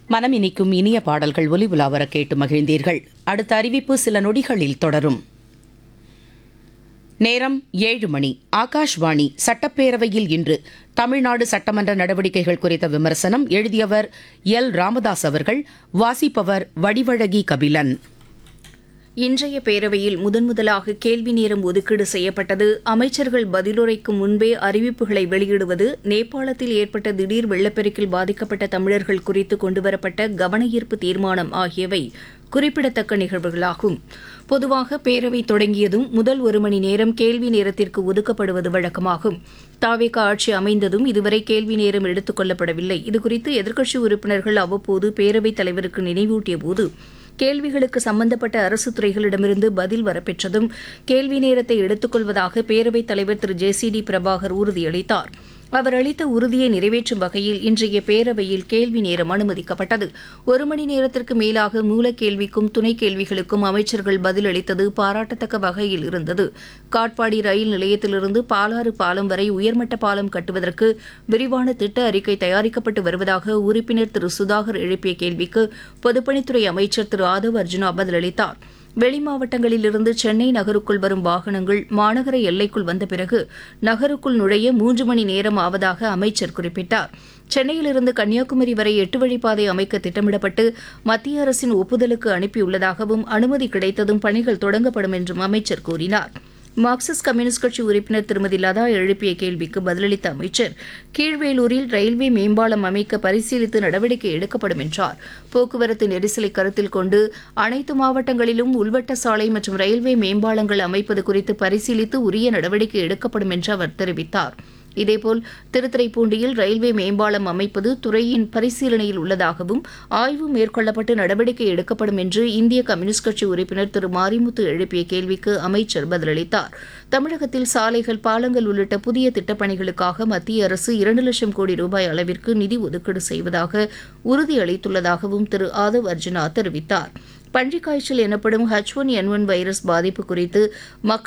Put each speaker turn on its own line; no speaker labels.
மனம் இனிக்கும் இனிய பாடல்கள் ஒலி உலாவர கேட்டு மகிழ்ந்தீர்கள் அடுத்த அறிவிப்பு சில நொடிகளில் தொடரும் நேரம் ஏழு மணி ஆகாஷ்வாணி சட்டப்பேரவையில் இன்று தமிழ்நாடு சட்டமன்ற நடவடிக்கைகள் குறித்த விமர்சனம் எழுதியவர் எல் ராமதாஸ் அவர்கள் வாசிப்பவர் வடிவழகி கபிலன்
இன்றைய பேரவையில் முதன்முதலாக கேள்வி நேரம் ஒதுக்கீடு செய்யப்பட்டது அமைச்சர்கள் பதிலுரைக்கும் முன்பே அறிவிப்புகளை வெளியிடுவது நேபாளத்தில் ஏற்பட்ட திடீர் வெள்ளப்பெருக்கில் பாதிக்கப்பட்ட தமிழர்கள் குறித்து கொண்டுவரப்பட்ட கவனஈர்ப்பு தீர்மானம் ஆகியவை குறிப்பிடத்தக்க நிகழ்வுகளாகும் பொதுவாக பேரவை தொடங்கியதும் முதல் ஒரு மணி நேரம் கேள்வி நேரத்திற்கு ஒதுக்கப்படுவது வழக்கமாகும் தாவேக ஆட்சி அமைந்ததும் இதுவரை கேள்வி நேரம் எடுத்துக் கொள்ளப்படவில்லை இதுகுறித்து எதிர்க்கட்சி உறுப்பினர்கள் அவ்வப்போது பேரவைத் தலைவருக்கு நினைவூட்டிய போது கேள்விகளுக்கு சம்பந்தப்பட்ட அரசு துறைகளிடமிருந்து பதில் வரப்பெற்றதும் கேள்வி நேரத்தை எடுத்துக்கொள்வதாக பேரவைத் தலைவர் Thiru J C D Prabhakar உறுதியளித்தார் அவர் அளித்த உறுதியை நிறைவேற்றும் வகையில் இன்றைய பேரவையில் கேள்வி நேரம் அனுமதிக்கப்பட்டது ஒரு மணி நேரத்திற்கு மேலாக மூலக்கேள்விக்கும் துணை கேள்விகளுக்கும் அமைச்சர்கள் பதிலளித்தது பாராட்டத்தக்க வகையில் இருந்தது காட்பாடி ரயில் நிலையத்திலிருந்து பாலாறு பாலம் வரை உயர்மட்ட பாலம் கட்டுவதற்கு விரிவான திட்ட அறிக்கை தயாரிக்கப்பட்டு வருவதாக உறுப்பினர் திரு சுதாகர் எழுப்பிய கேள்விக்கு பொதுப்பணித்துறை அமைச்சர் திரு ஆதவ் அர்ஜுனா பதிலளித்தார் வெளி மாவட்டங்களிலிருந்து சென்னை நகருக்குள் வரும் வாகனங்கள் மாநகர எல்லைக்குள் வந்த பிறகு நகருக்குள் நுழைய மூன்று மணி நேரம் ஆவதாக அமைச்சர் குறிப்பிட்டார் சென்னையிலிருந்து கன்னியாகுமரி வரை எட்டு வழிப்பாதை அமைக்க திட்டமிடப்பட்டு மத்திய அரசின் ஒப்புதலுக்கு அனுப்பியுள்ளதாகவும் அனுமதி கிடைத்ததும் பணிகள் தொடங்கப்படும் என்றும் அமைச்சர் கூறினார் மார்க்சிஸ்ட் கம்யூனிஸ்ட் கட்சி உறுப்பினர் திருமதி லதா எழுப்பிய கேள்விக்கு பதிலளித்த அமைச்சர் கீழ்வேலூரில் ரயில்வே மேம்பாலம் அமைக்க பரிசீலித்து நடவடிக்கை எடுக்கப்படும் என்றார் போக்குவரத்து நெரிசலை கருத்தில் கொண்டு அனைத்து மாவட்டங்களிலும் உள்வட்ட சாலை மற்றும் ரயில்வே மேம்பாலங்கள் அமைப்பது குறித்து பரிசீலித்து உரிய நடவடிக்கை எடுக்கப்படும் என்று அவர் தெரிவித்தார் இதேபோல் திருத்துறைப்பூண்டியில் ரயில்வே மேம்பாலம் அமைப்பது துறையின் பரிசீலனையில் உள்ளதாகவும் ஆய்வு மேற்கொள்ளப்பட்டு நடவடிக்கை எடுக்கப்படும் என்று இந்திய கம்யூனிஸ்ட் கட்சி உறுப்பினர் திரு மாரிமுத்து எழுப்பிய கேள்விக்கு அமைச்சர் பதிலளித்தார் தமிழகத்தில் சாலைகள் பாலங்கள் உள்ளிட்ட புதிய திட்டப்பணிகளுக்காக மத்திய அரசு இரண்டு லட்சம் கோடி ரூபாய் அளவிற்கு நிதி ஒதுக்கீடு செய்வதாக உறுதியளித்துள்ளதாகவும் திரு ஆதவ் அர்ஜுனா தெரிவித்தார் பன்றிக் காய்ச்சல் எனப்படும் H one N one virus பாதிப்பு குறித்து மக்கள்